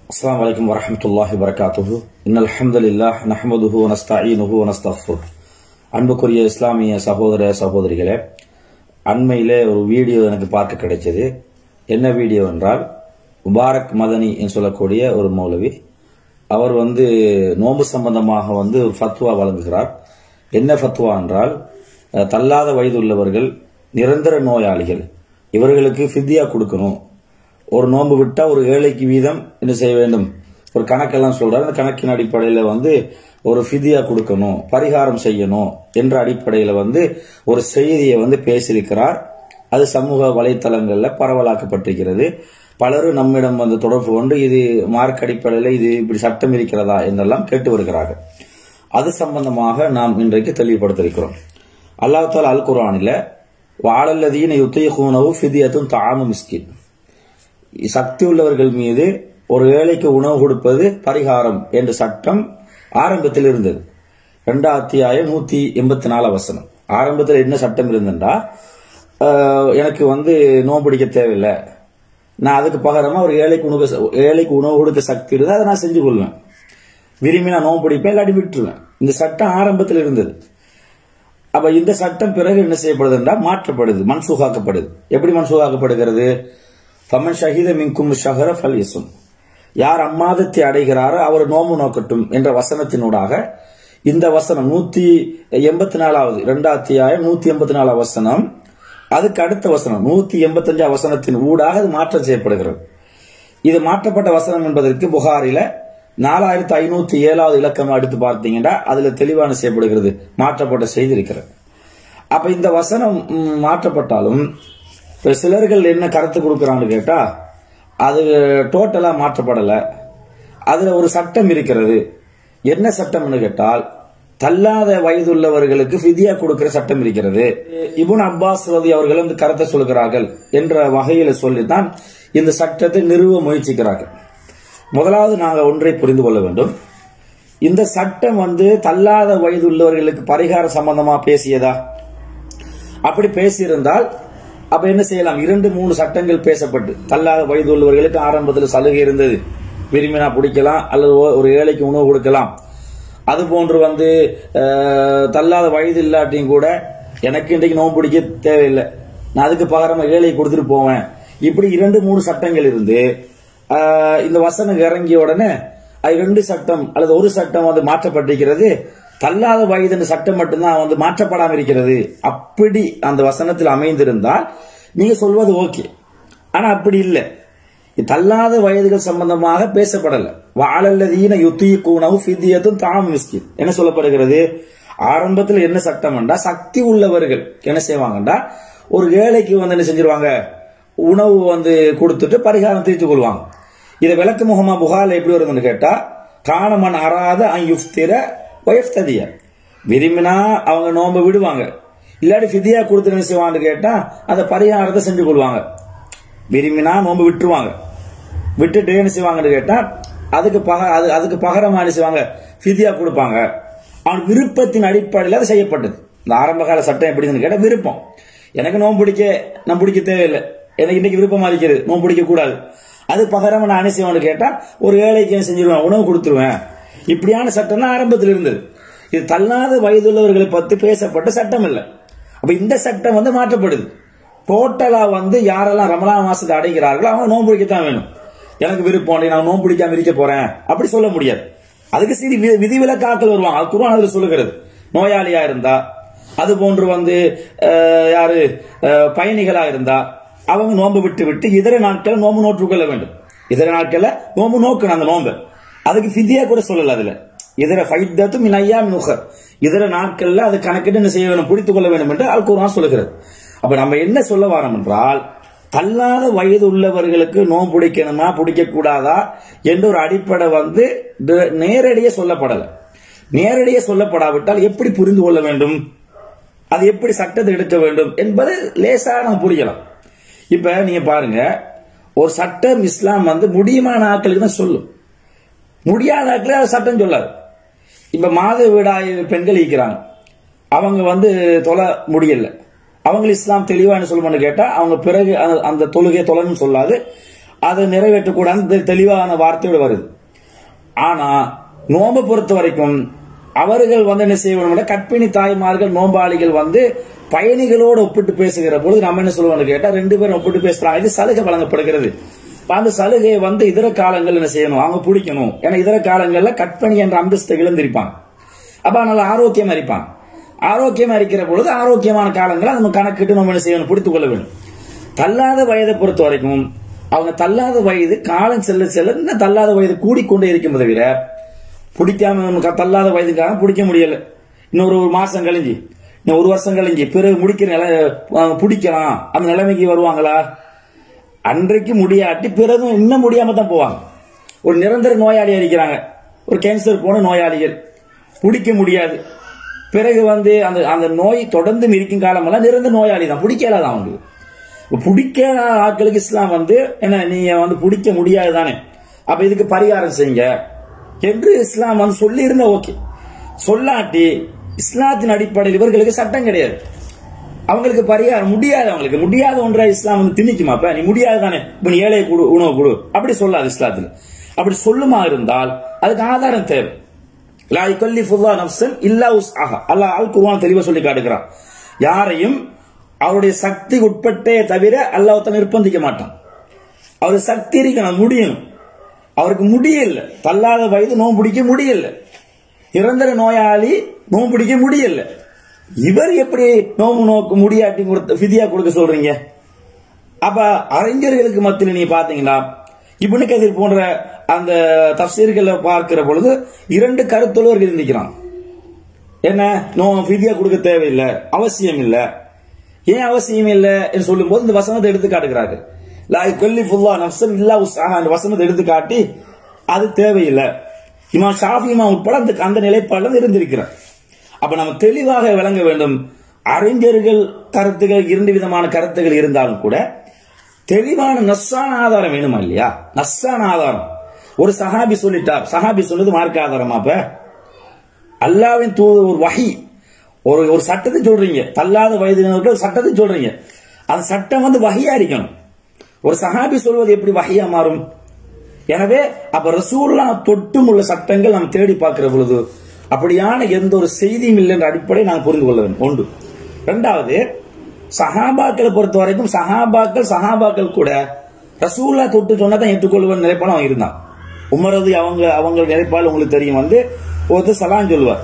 السلام عليكم ورحمة الله وبركاته إن الحمد لله نحمده ونستعينه ونستغفره அன்புக்குரிய இஸ்லாமிய சகோதர சகோதரிகளே அண்மையிலே ஒரு வீடியோ எனக்கு பார்க்க கிடைச்சது என்ன வீடியோ என்றால் முபாரக் மதனி என்று சொல்லக்கூடிய ஒரு மௌலவி அவர் வந்து நோன்பு சம்பந்தமாக வந்து ஒரு ஃபத்வா வழங்குகிறார் என்ன ஃபத்வா என்றால் அஹ், தள்ளாத வயது உள்ளவர்கள் நிரந்தர நோயாளிகள் இவர்களுக்கு ஃபித்யா கொடுக்கணும் ஒரு நோன்பு விட்டா ஒரு ஏழைக்கு வீதம் என்ன செய்ய வேண்டும் ஒரு கணக்கெல்லாம் சொல்றாரு அந்த கணக்கின் அடிப்படையில வந்து ஒரு ஃபிதியா கொடுக்கணும் பரிகாரம் செய்யணும் என்ற அடிப்படையில வந்து ஒரு செய்தியை வந்து பேசியிருக்கிறார் அது சமூக வலைத்தளங்கள்ல பரவலாக்கப்பட்டிருக்கிறது பலரும் நம்மிடம் வந்து தொடர்பு கொண்டு இது மார்க் அடிப்படையில் இது இப்படி சட்டம் இருக்கிறதா என்றெல்லாம் கேட்டு வருகிறார்கள் அது சம்பந்தமாக நாம் இன்றைக்கு தெளிவுபடுத்திருக்கிறோம் அல்லாஹ் தாலா அல் குர்ஆனில் வாழல்லதீன யுத்தையகூனவு ஃபிதியத்தும் தாமு மிஸ்கின் சக்தி உள்ளவர்கள் மீது ஒரு ஏழைக்கு உணவு கொடுப்பது பரிகாரம் என்ற சட்டம் ஆரம்பத்தில் இருந்தது ரெண்டாம் அத்தியாயம் நூத்தி எண்பத்தி நாலு வசனம் ஆரம்பத்தில் என்ன சட்டம் இருந்ததுண்டா ஆஹ், எனக்கு வந்து நோன்பு பிடிக்க தேவையில்லை நான் அதுக்கு பகரமா ஒரு ஏழைக்கு உணவு ஏழைக்கு உணவு கொடுக்க சக்தி இருந்தால் அதை நான் செஞ்சு கொள்வேன் விரும்பி நான் நோன்பு பிடிப்பேன் இல்லாட்டி விட்டுருவேன் இந்த சட்டம் ஆரம்பத்தில் இருந்தது அப்ப இந்த சட்டம் பிறகு என்ன செய்யப்படுது என்றால் மாற்றப்படுது மன்சூகாக்கப்படுது எப்படி மன்சூகாக்கப்படுகிறது ஃபமன் ஷஹீத மின்கும் ஷஹர ஃபல் யசும் யார் அம்மாதத்தை அடைகிறாரோ அவர் நோம்பு நோக்கட்டும் என்ற வசனத்தினூடாக இந்த வசனம் நூத்தி எண்பத்தி நாலாவது இரண்டாம் அத்தியாயம் நூத்தி எண்பத்தி நாலாவது வசனம் அதுக்கு அடுத்த வசனம் நூத்தி எண்பத்தஞ்சாம் வசனத்தின் ஊடாக அது மாற்றம் செய்யப்படுகிறது இது மாற்றப்பட்ட வசனம் என்பதற்கு புகாரில நாலாயிரத்தி ஐநூத்தி ஏழாவது இலக்கம் எடுத்து பார்த்தீங்கன்னா அதுல தெளிவான செய்யப்படுகிறது மாற்றப்பட்ட செய்தி இருக்கிறது அப்ப இந்த வசனம் ம், மாற்றப்பட்டாலும் இப்ப சிலர்கள் என்ன கருத்து கொடுக்கறான்னு கேட்டா அது டோட்டலா மாற்றப்படல அதுல ஒரு சட்டம் இருக்கிறது என்ன சட்டம்னு கேட்டால் தள்ளாத வயதுள்ளவர்களுக்கு ஃபிதியா கொடுக்கிற சட்டம் இருக்கிறது இபுன் அப்பாஸ் ரதி அவர்கள் வந்து கருத்தை சொல்கிறார்கள் என்ற வகையில சொல்லித்தான் இந்த சட்டத்தை நிறுவ முயற்சிக்கிறார்கள் முதலாவது நாங்கள் ஒன்றை புரிந்து கொள்ள வேண்டும் இந்த சட்டம் வந்து தள்ளாத வயது உள்ளவர்களுக்கு பரிகார சம்பந்தமா பேசியதா அப்படி பேசியிருந்தால் அப்ப என்ன செய்யலாம் இரண்டு மூணு சட்டங்கள் பேசப்பட்டு தள்ளாத வயது உள்ளவர்களுக்கு ஆரம்பத்தில் சலுகை இருந்தது விரும்பினா பிடிக்கலாம் அல்லது ஒ- ஒரு ஏழைக்கு உணவு கொடுக்கலாம் அது போன்று வந்து அஹ், தள்ளாத வயது இல்லாட்டியும் கூட எனக்கு இன்றைக்கு நோன்பு பிடிக்க தேவையில்லை நான் அதுக்கு பகரமா ஏழை கொடுத்துட்டு போவேன் இப்படி இரண்டு மூணு சட்டங்கள் இருந்து அஹ், இந்த வசனம் இறங்கிய உடனே அது ரெண்டு சட்டம் அல்லது ஒரு சட்டம் வந்து மாற்றப்பட்டிருக்கிறது தள்ளாத வயது சட்டம் மட்டும்தான் வந்து மாற்றப்படாம இருக்கிறது அப்படி அந்த வசனத்தில் அமைந்திருந்தால் நீங்க சொல்வது ஓகே ஆனா அப்படி இல்லை தள்ளாத வயதுகள் சம்பந்தமாக பேசப்படல வாழல்லதீன யுத்தியக்கூனவு ஃபிதியத்தும் தாம் மிஸ்கின் என்ன சொல்லப்படுகிறது ஆரம்பத்தில் என்ன சட்டம் என்றா சக்தி உள்ளவர்கள் என்ன செய்வாங்கண்டா ஒரு ஏழைக்கு வந்து என்ன செஞ்சிருவாங்க உணவு வந்து கொடுத்துட்டு பரிகாரம் தீர்த்து கொள்வாங்க இதை விளக்கு முகமா புகார்ல எப்படி வருதுன்னு கேட்டா காணமன் அறாத யுஃப்திர வயஃப்ததிய விரும்பினா அவங்க நோன்பு விடுவாங்க இல்லாட்டி ஃபிதியா கொடுத்து என்ன செய்வான்னு கேட்டா அந்த பரிகாரத்தை செஞ்சு கொள்வாங்க விரும்பினா நோன்பு விட்டுருவாங்க விட்டுட்டு என்ன செய்வாங்கன்னு கேட்டா அதுக்கு பக அது அதுக்கு பகரமா என்ன செய்வாங்க ஃபிதியா கொடுப்பாங்க அவன் விருப்பத்தின் அடிப்படையில் அது செய்யப்பட்டது இந்த ஆரம்ப கால சட்டம் எப்படின்னு கேட்டா விருப்பம் எனக்கு நோன்பு பிடிக்க நான் பிடிக்க தேவையில்லை எனக்கு இன்னைக்கு விருப்பமா இருக்கிறது நோன்பு பிடிக்க கூடாது அது பகரமா நான் என்ன செய்வேன்னு கேட்டா ஒரு ஏழைக்கு என்ன செஞ்சிருவேன் உணவு கொடுத்துருவேன் இப்படியான சட்டம் தான் ஆரம்பத்தில் இருந்தது இது தள்ளாத வயதுள்ளவர்களை பத்தி பேசப்பட்ட சட்டம் இல்லை அப்ப இந்த சட்டம் வந்து மாற்றப்படுது டோட்டலா வந்து யாரெல்லாம் ரமலான் மாசத்தை அடைகிறார்களோ அவங்க நோன்பு பிடிக்கத்தான் வேணும் எனக்கு விருப்பம் இல்லை, நான் நோன்பு பிடிக்காம இருக்க போறேன் அப்படி சொல்ல முடியாது அதுக்கு சரி வி- விதிவிலக்காக்கள் வருவாங்க அது குர்ஆன் அதுல சொல்லுகிறது நோயாளியா இருந்தா அது போன்று வந்து அஹ், யாரு அஹ், பயணிகளா இருந்தா அவங்க நோன்பு விட்டு விட்டு இதர நாட்களை நோன்பு நோற்றுக்கொள்ள வேண்டும் இதர நாட்களை நோன்பு நோக்கணும் அந்த நோன்பு அதுக்கு ஃபிதியா கூட சொல்லல அதுல இதர ஃபைத்தத்தும் மினையா நுகர் இதர நாட்கள்ல அது கணக்கிட்டு என்ன செய்ய வேணும் பிடித்துக் கொள்ள வேண்டும் என்று அல் குர்ஆன் சொல்லுகிறது அப்ப நம்ம என்ன சொல்ல வரோம் என்றால் தள்ளாத வயது உள்ளவர்களுக்கு நோன்பு பிடிக்கணுமா பிடிக்க கூடாதா என்ற ஒரு அடிப்படை வந்து ட- நேரடியே சொல்லப்படல நேரடியே சொல்லப்படாவிட்டால் எப்படி புரிந்து கொள்ள வேண்டும் அது எப்படி சட்டத்தை எடுக்க வேண்டும் என்பது லேசா நம்ம புரியலாம் இப்ப நீங்க பாருங்க ஒரு சட்டம் இஸ்லாம் வந்து முடியுமான ஆட்களுக்கு தான் சொல்லும் முடியாத ஆட்களே அது சட்டம் சொல்லாது இப்ப மாத விடாய் பெண்கள் இருக்கிறாங்க அவங்க வந்து தொலை முடியல அவங்க இஸ்லாம் தெளிவா என்ன சொல்லுமான்னு கேட்டா அவங்க பிறகு அந்த- அந்த தொழுகை தொலைன்னு சொல்லாது அதை நிறைவேற்றக்கூடாது தெளிவான வார்த்தையோடு வருது ஆனா நோம்பை பொறுத்த வரைக்கும் அவர்கள் வந்து என்ன செய்யணும் கற்பிணி தாய்மார்கள் நோம்பாளிகள் வந்து பயணிகளோடு ஒப்பிட்டு பேசுகிற பொழுது நம்ம என்ன சொல்லுவோம்னு கேட்டா ரெண்டு பேரும் ஒப்பிட்டு பேசுறாங்க இது சலுகை வழங்கப்படுகிறது இப்ப அந்த சலுகையை வந்து இதர காலங்கள் என்ன செய்யணும் அவங்க பிடிக்கணும் ஏன்னா இதர காலங்கள்ல கற்பணி என்ற அந்தஸ்தை இழந்திருப்பாங்க அப்ப நல்ல ஆரோக்கியமா இருப்பாங்க ஆரோக்கியமா இருக்கிற பொழுது ஆரோக்கியமான காலங்களை நம்ம கணக்கிட்டு நம்ம என்ன செய்யணும் பிடித்துக் கொள்ள வேண்டும் தள்ளாத வயதை பொறுத்த வரைக்கும் அவங்க தள்ளாத வயது காலம் செல்ல செல்ல இன்னும் தள்ளாத வயது கூடிக்கொண்டே இருக்கும் தவிர பிடிக்காம தள்ளாத வயதுக்காக பிடிக்க முடியல இன்னொரு ஒரு மாசம் கழிஞ்சு இன்னும் ஒரு வருஷம் கழிஞ்சு பிறகு முடிக்கிற நிலை பிடிக்கலாம் அந்த நிலைமைக்கு வருவாங்களா அன்றைக்கு முடியாட்டி பிறகு இன்னும் முடியாம தான் போவாங்க ஒரு நிரந்தர நோயாளியா இருக்கிறாங்க ஒரு கேன்சர் போன நோயாளிகள் பிடிக்க முடியாது பிறகு வந்து அந்த அந்த நோய் தொடர்ந்து இருக்கும் காலமெல்லாம் நிரந்தர நோயாளி தான் பிடிக்கலாதான் அவங்களுக்கு பிடிக்க ஆட்களுக்கு இஸ்லாம் வந்து என்ன நீங்க வந்து பிடிக்க முடியாது தானே அப்ப இதுக்கு பரிகாரம் செய்யுங்க என்று இஸ்லாம் வந்து சொல்லி இருந்தா ஓகே சொல்லாட்டி இஸ்லாத்தின் அடிப்படையில் இவர்களுக்கு சட்டம் கிடையாது அவங்களுக்கு பரிகாரம் முடியாது அவங்களுக்கு முடியாத ஒன்றை இஸ்லாம் வந்து திணிக்குமா அப்ப நீ முடியாது தானே இப்ப நீ ஏழை கொடு உணவு கொடு அப்படி சொல்லாது இஸ்லாத்துல அப்படி சொல்லுமா இருந்தால் அதுக்கு ஆதாரம் தேவை லா யுகல்லிஃபுல்லா நஃப்ஸன் இல்லா உஸ்ஆஹா அல்லாஹ் அல் குர்ஆன் தெளிவா சொல்லி காட்டுகிறான் யாரையும் அவருடைய சக்தி உட்பட்டே தவிர அல்லாஹ் நிர்பந்திக்க மாட்டான் அவர் சக்தி இருக்கணும் முடியணும் அவருக்கு முடியல தள்ளாத வயது நோம்பு பிடிக்க முடியல நிரந்தர நோயாளி நோம்பு பிடிக்க முடியல இவர் எப்படி நோம்பு நோக்கு முடியாட்டி கொடுத்த ஃபிதியா கொடுக்க சொல்றீங்க அப்ப அறிஞர்களுக்கு மத்தியில் நீங்க பாத்தீங்கன்னா இப்னு கதீர் போன்ற அந்த தப்சீர்களை பார்க்கிற பொழுது இரண்டு கருத்துள்ளவர்கள் இருந்திக்கிறான் என்ன நோ ஃபிதியா கொடுக்க தேவையில்லை அவசியம் இல்லை ஏன் அவசியம் இல்லை என்று சொல்லும் போது இந்த வசனத்தை எடுத்து காட்டுகிறார்கள் லாய் கொல்லி ஃபுல்லா நப்சன் இல்லா உஸ்ஆஹா அந்த வசனத்தை எடுத்து காட்டி அது தேவையில்லை இமா ஷாஃபி இமா உட்பட அந்த அந்த நிலைப்பாடு இருந்திருக்கிறார் அப்ப நம்ம தெளிவாக விளங்க வேண்டும் அறிஞர்கள் கருத்துகள் இரண்டு விதமான கருத்துகள் இருந்தாலும் கூட தெளிவான நஸ்ஸான ஆதாரம் வேணுமா இல்லையா நஸ்ஸான ஆதாரம் ஒரு சஹாபி சொல்லிட்டார் சஹாபி சொன்னது மார்க்க ஆதாரமா அப்ப அல்லாவின் தூது ஒரு வகை ஒரு ஒரு சட்டத்தை சொல்றீங்க தள்ளாத வயதினருக்கு ஒரு சட்டத்தை சொல்றீங்க அந்த சட்டம் வந்து வகையா இருக்கணும் ஒரு சஹாபி சொல்வது எப்படி வகையா மாறும் எனவே அப்ப ரசூல்லா தொட்டும் உள்ள சட்டங்கள் நாம் தேடி பார்க்கிற பொழுது அப்படியான எந்த ஒரு செய்தியும் இல்லை என்ற அடிப்படையை நாம் புரிந்து கொள்ள வேண்டும் ஒன்று ரெண்டாவது சஹாபாக்களை பொறுத்த வரைக்கும் சஹாபாக்கள் சஹாபாக்கள் கூட ரசூல்லா தொட்டு சொன்னா தான் ஏற்றுக்கொள்வன் நிலைப்பாடு அவன் இருந்தான் உமரது அவங்க அவங்க நிலைப்பாடு உங்களுக்கு தெரியும் வந்து ஒருத்தர் சலான் சொல்லுவார்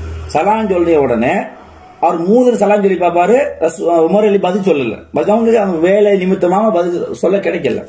சலான் சொல்லிய உடனே அவர் மூணு சலான் சொல்லி பார்ப்பாரு ரசூ- உமர் அலி பதில் சொல்லல பதில் அவங்களுக்கு அவங்க வேலை நிமித்தமாக பதில் சொல்ல கிடைக்கல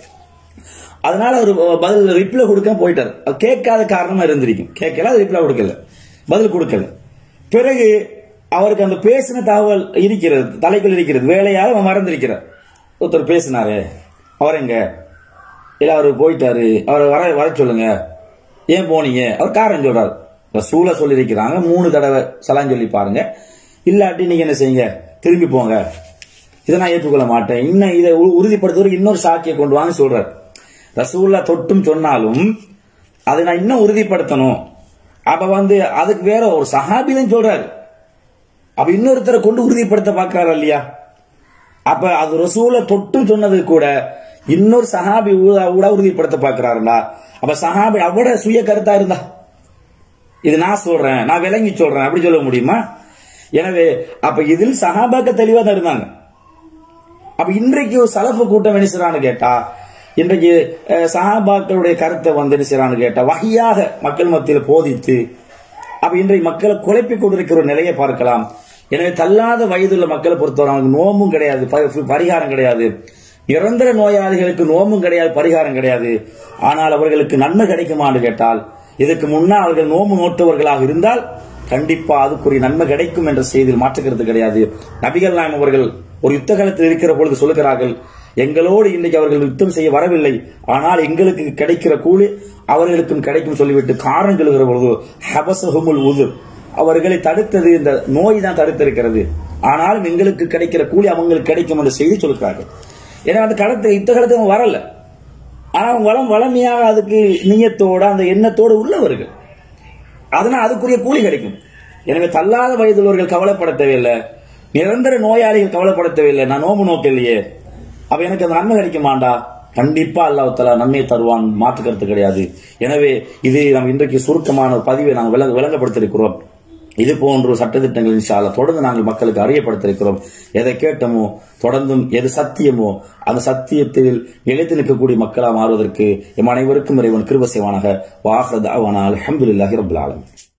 அதனால அவர் பதில் ரிப்ளை கொடுக்க போயிட்டார் அது கேட்காத காரணமா இருந்திருக்கும் கேட்கல அது ரிப்ளை கொடுக்கல பதில் கொடுக்கல பிறகு அவருக்கு அந்த பேசின தகவல் இருக்கிறது தலைக்குள் இருக்கிறது வேலையால அவன் மறந்திருக்கிறார் ஒருத்தர் பேசினாரு அவர் எங்க இல்ல அவர் போயிட்டாரு அவரை வர வர சொல்லுங்க ஏன் போனீங்க அவர் காரணம் சொல்றாரு ரசூலா சொல்லியிருக்கிறாங்க மூணு தடவை சலான் சொல்லி பாருங்க இல்லாட்டி நீங்க என்ன செய்யுங்க திரும்பி போங்க இதை நான் ஏற்றுக்கொள்ள மாட்டேன் இன்னும் இதை உ- உறுதிப்படுத்துவதற்கு இன்னொரு சாட்சியை கொண்டு வாங்க சொல்றாரு ரசூல்லா தொட்டும் சொன்னாலும் அதை நான் இன்னும் உறுதிப்படுத்தணும் அப்ப வந்து அதுக்கு வேற ஒரு சஹாபி தான் சொல்றாரு அப்ப இன்னொருத்தரை கொண்டு உறுதிப்படுத்த பார்க்கறாரு இல்லையா அப்ப அது ரசூலை தொட்டும் சொன்னது கூட இன்னொரு சஹாபி ஊ- கூட உறுதிப்படுத்த பார்க்கறாருடா அப்ப சஹாபி அவட சுய கருத்தா இருந்தா இது நான் சொல்றேன் நான் விளங்கி சொல்றேன் அப்படி சொல்ல முடியுமா எனவே அப்ப இதில் சஹாபாக்க தெளிவா தான் இருந்தாங்க அப்ப இன்றைக்கு ஒரு சலஃபு கூட்டம் என்ன செய்றான்னு கேட்டா இன்றைக்கு அஹ், சஹாபாக்களுடைய கருத்தை வந்து என்ன செய்றான்னு கேட்டா வகையாக மக்கள் மத்தியில் போதித்து அப்ப இன்றைக்கு மக்களை குழப்பி கொண்டிருக்கிற ஒரு நிலையை பார்க்கலாம் எனவே தள்ளாத வயதுள்ள மக்களை பொறுத்தவரை அவங்களுக்கு நோம்பும் கிடையாது ப- பரிகாரம் கிடையாது நிரந்தர நோயாளிகளுக்கு நோம்பும் கிடையாது பரிகாரம் கிடையாது ஆனால் அவர்களுக்கு நன்மை கிடைக்குமான்னு கேட்டால் இதுக்கு முன்னால் அவர்கள் நோம்பு நோட்டவர்களாக இருந்தால் கண்டிப்பா அதுக்குரிய நன்மை கிடைக்கும் என்ற செய்தியில் மாற்றுக்கிறது கிடையாது நபிகள் நாயம் அவர்கள் ஒரு யுத்த காலத்தில் இருக்கிற பொழுது சொல்லுகிறார்கள் எங்களோடு இன்றைக்கு அவர்கள் யுத்தம் செய்ய வரவில்லை ஆனால் எங்களுக்கு கிடைக்கிற கூலி அவர்களுக்கும் கிடைக்கும் சொல்லிவிட்டு காரணம் சொல்லுகிற பொழுது ஹபசஹுமுல் உது அவர்களை தடுத்தது இந்த நோய் தான் தடுத்திருக்கிறது ஆனாலும் எங்களுக்கு கிடைக்கிற கூலி அவங்களுக்கு கிடைக்கும் என்ற செய்தி சொல்லுகிறார்கள் ஏன்னா அந்த காலத்து யுத்த காலத்துக்கு அவங்க வரல ஆனா அவங்க வளம் வளமையாக அதுக்கு நியத்தோட அந்த எண்ணத்தோடு உள்ளவர்கள் அதனால் அதுக்குரிய கூலி கிடைக்கும் எனவே தள்ளாத வயதுள்ளவர்கள் கவலைப்பட தேவையில்லை நிரந்தர நோயாளிகள் கவலைப்பட தேவையில்லை நான் நோம்பு நோக்கலையே அப்ப எனக்கு அந்த நன்மை கிடைக்குமாண்டா கண்டிப்பா அல்லாஹ் தலா நன்மை தருவான் மாற்று கருத்து கிடையாது எனவே இது நாம் இன்றைக்கு சுருக்கமான ஒரு பதிவை நாங்கள் விளங்க விளங்கப்படுத்தியிருக்கிறோம் இது போன்ற சட்டத்திட்டங்கள் இன்ஷால்லா தொடர்ந்து நாங்கள் மக்களுக்கு அறியப்படுத்தியிருக்கிறோம் எதை கேட்டோமோ தொடர்ந்தும் எது சத்தியமோ அந்த சத்தியத்தில் நிலைத்து நிற்கக்கூடிய மக்களாக மாறுவதற்கு எம் அனைவருக்கும் இறைவன் கிருப செய்வானாக வாஹத் அவனால் அஹமதுல்லாஹி ரபுல் ஆலமீன்